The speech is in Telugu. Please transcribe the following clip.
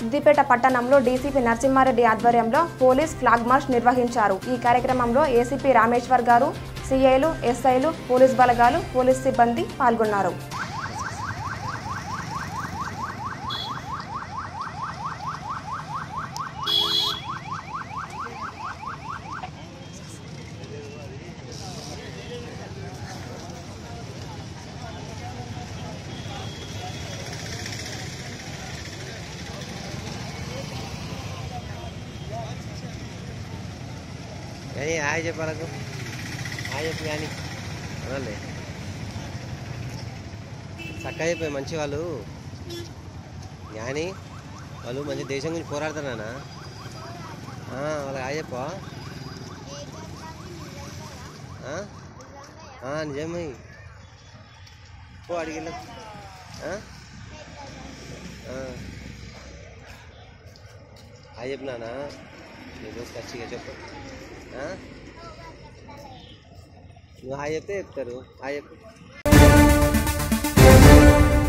సిద్దిపేట పట్టణంలో డీసీపీ నరసింహారెడ్డి ఆధ్వర్యంలో పోలీస్ ఫ్లాగ్ మార్చ్ నిర్వహించారు ఈ కార్యక్రమంలో ఏసీపీ రామేశ్వర్ గారు సీఐలు ఎస్ఐలు పోలీస్ బలగాలు పోలీస్ సిబ్బంది పాల్గొన్నారు కానీ హాయ్ చెప్పాలకు హాయ్ చెప్పు కానీ అనాలే చక్కగా చెప్పే మంచి వాళ్ళు కానీ వాళ్ళు మంచి దేశం గురించి పోరాడుతున్నానా వాళ్ళకి హాయ్ చెప్పా నిజమే పో అడిగిన హాయ్ చెప్పినానా నీ దోస్తు ఖచ్చితంగా చెప్పు ఆ? నువ్వు హాయ్ చెప్తే చెప్తారు హాయ్ చెప్పు